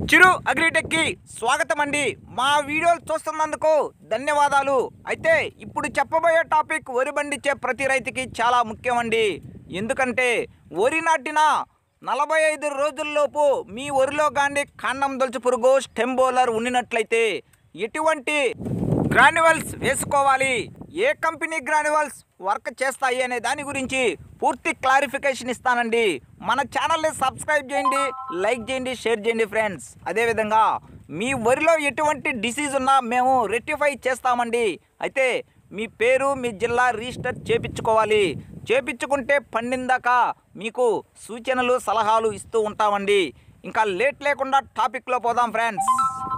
చిరు అగ్రిటెక్కి స్వాగతం అండి మా వీడియోలు చూస్తున్నందుకు ధన్యవాదాలు అయితే ఇప్పుడు చెప్పబోయే టాపిక్ వరి పండించే ప్రతి రైతుకి చాలా ముఖ్యమండి ఎందుకంటే వరి నాటిన నలభై ఐదు రోజుల్లోపు మీ వరిలో గాండి కాండం దొలుచు పురుగు స్టెమ్ బోలర్ ఉండినట్లయితే ఎటువంటి గ్రాన్యువల్స్ వేసుకోవాలి ఏ కంపెనీ గ్రాన్యువల్స్ వర్క్ చేస్తాయి అనే దాని గురించి పూర్తి క్లారిఫికేషన్ ఇస్తానండి మన ఛానల్ని సబ్స్క్రైబ్ చేయండి లైక్ చేయండి షేర్ చేయండి ఫ్రెండ్స్ అదేవిధంగా మీ వరిలో ఎటువంటి డిసీజ్ ఉన్నా మేము రెక్టిఫై చేస్తామండి అయితే మీ పేరు మీ జిల్లా రిజిస్టర్ చేపించుకోవాలి చేపించుకుంటే పండిందాక మీకు సూచనలు సలహాలు ఇస్తూ ఉంటామండి ఇంకా లేట్ లేకుండా టాపిక్లో పోదాం ఫ్రెండ్స్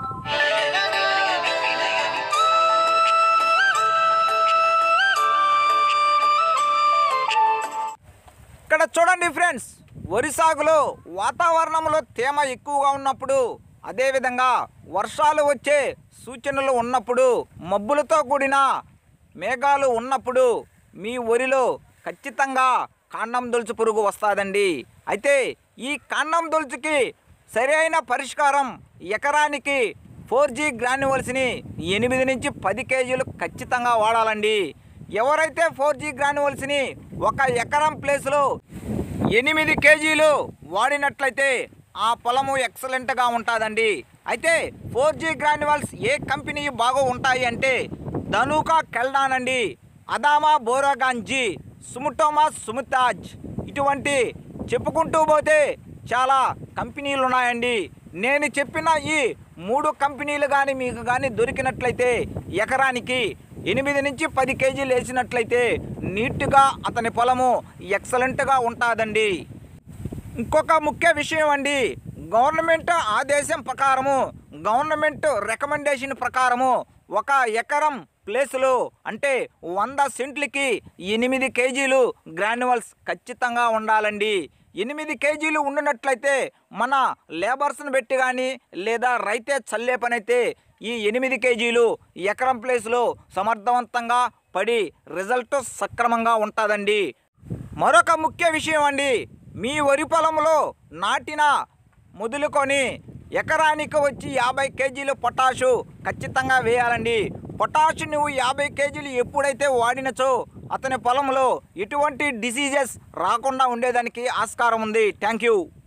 ఇక్కడ చూడండి ఫ్రెండ్స్ వరి సాగులో వాతావరణంలో తేమ ఎక్కువగా ఉన్నప్పుడు అదేవిధంగా వర్షాలు వచ్చే సూచనలు ఉన్నప్పుడు మబ్బులతో కూడిన మేఘాలు ఉన్నప్పుడు మీ వరిలో ఖచ్చితంగా కాండం దొలుచు పురుగు వస్తుందండి అయితే ఈ కాండం దొలుచుకి సరైన పరిష్కారం ఎకరానికి ఫోర్ జీ గ్రాన్యువల్స్ని ఎనిమిది నుంచి పది కేజీలు ఖచ్చితంగా వాడాలండి ఎవరైతే ఫోర్ జీ గ్రాన్యువల్స్ని ఒక ఎకరం ప్లేస్లో ఎనిమిది కేజీలు వాడినట్లయితే ఆ పొలము ఎక్సలెంట్గా ఉంటుందండి అయితే ఫోర్ జీ గ్రాన్యువల్స్ ఏ కంపెనీ బాగా ఉంటాయి అంటే ధనుకా కెల్డాన్ అండి అదామా బోరాగాంజీ సుముటోమా సుముతాజ్ ఇటువంటి చెప్పుకుంటూ పోతే చాలా కంపెనీలు ఉన్నాయండి నేను చెప్పిన ఈ మూడు కంపెనీలు కానీ మీకు కానీ దొరికినట్లయితే ఎకరానికి ఎనిమిది నుంచి పది కేజీలు వేసినట్లయితే నీట్గా అతని పొలము ఎక్సలెంట్గా ఉంటుందండి ఇంకొక ముఖ్య విషయం అండి గవర్నమెంట్ ఆదేశం ప్రకారము గవర్నమెంట్ రికమెండేషన్ ప్రకారము ఒక ఎకరం ప్లేసులో అంటే వంద సెంట్లకి ఎనిమిది కేజీలు గ్రాన్యువల్స్ ఖచ్చితంగా ఉండాలండి ఎనిమిది కేజీలు ఉండినట్లయితే మన లేబర్స్ని పెట్టి కానీ లేదా రైతే చల్లే పని అయితే ఈ ఎనిమిది కేజీలు ఎకరం ప్లేస్లో సమర్థవంతంగా పడి రిజల్ట్ సక్రమంగా ఉంటుందండి మరొక ముఖ్య విషయం అండి మీ వరి పొలంలో నాటిన మొదలుకొని ఎకరానికి వచ్చి యాభై కేజీలు పొటాషు ఖచ్చితంగా వేయాలండి పొటాషు నువ్వు యాభై కేజీలు ఎప్పుడైతే వాడినచో అతని పొలంలో ఎటువంటి డిసీజెస్ రాకుండా ఉండేదానికి ఆస్కారం ఉంది థ్యాంక్ యూ